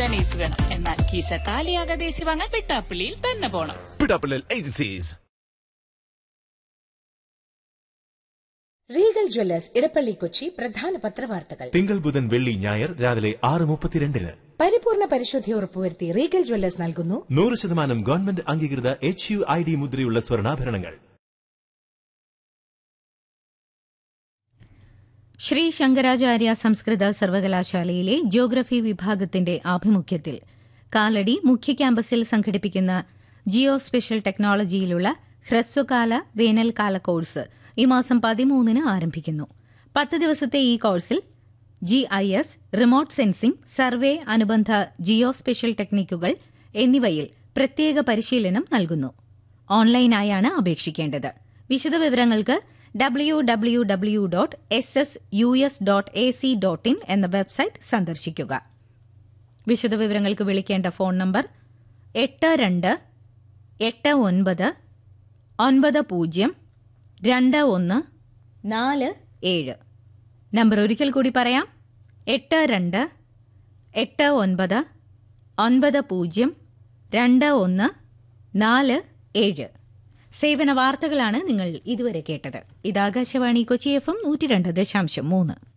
വാങ്ങാൻ A C വേണം എന്നാൽ കീശ കാലിയാകാതെ എ സി വാങ്ങാൻ വെട്ടാപ്പള്ളിയിൽ തന്നെ പോണം പിടാപ്പിള്ളൽ agencies Regal Jewellers Edappally Kochi പ്രധാന പത്രവാർത്തകൾ തിങ്കൾ ബുധൻ വെള്ളി ഞായർ രാവിലെ ആറ് മുപ്പത്തിരണ്ടിന് പരിപൂർണ പരിശുദ്ധി ഉറപ്പുവരുത്തി റീഗൽ ജ്വല്ലേഴ്സ് നൽകുന്നു നൂറ് ശതമാനം ഗവൺമെന്റ് അംഗീകൃത എച്ച് യു ഐ ഡി മുദ്രയുള്ള സ്വർണ്ണാഭരണങ്ങൾ ശ്രീ ശങ്കരാചാര്യ സംസ്കൃത സർവകലാശാലയിലെ ജിയോഗ്രഫി വിഭാഗത്തിന്റെ ആഭിമുഖ്യത്തിൽ കാലടി മുഖ്യ ക്യാമ്പസിൽ സംഘടിപ്പിക്കുന്ന ജിയോ സ്പെഷ്യൽ ടെക്നോളജിയിലുള്ള ഹ്രസ്വകാല വേനൽക്കാല കോഴ്സ് ഈ മാസം പതിമൂന്നിന് ആരംഭിക്കുന്നു പത്ത് ദിവസത്തെ ഈ കോഴ്സിൽ G I S remote sensing survey അനുബന്ധ ജിയോ സ്പെഷ്യൽ ടെക്നിക്കുകൾ എന്നിവയിൽ പ്രത്യേക പരിശീലനം നൽകുന്നു ഓൺലൈനായാണ് അപേക്ഷിക്കേണ്ടത് വിശദവിവരങ്ങൾക്ക് W W W dot S S U S dot A C dot in എന്ന വെബ്സൈറ്റ് സന്ദർശിക്കുക വിശദവിവരങ്ങൾക്ക് വിളിക്കേണ്ട ഫോൺ നമ്പർ എട്ട് രണ്ട് എട്ട് ഒൻപത് ഒൻപത് പൂജ്യം രണ്ട് ഒന്ന് നാല് ഏഴ് നമ്പർ ഒരിക്കൽ കൂടി പറയാം എട്ട് രണ്ട് എട്ട് ഒൻപത് ഒൻപത് പൂജ്യം രണ്ട് ഒന്ന് നാല് ഏഴ് സേവന വാർത്തകളാണ് നിങ്ങൾ ഇതുവരെ കേട്ടത് ഇത് ആകാശവാണി കൊച്ചി എഫ് എം നൂറ്റി രണ്ട് ദശാംശം മൂന്ന്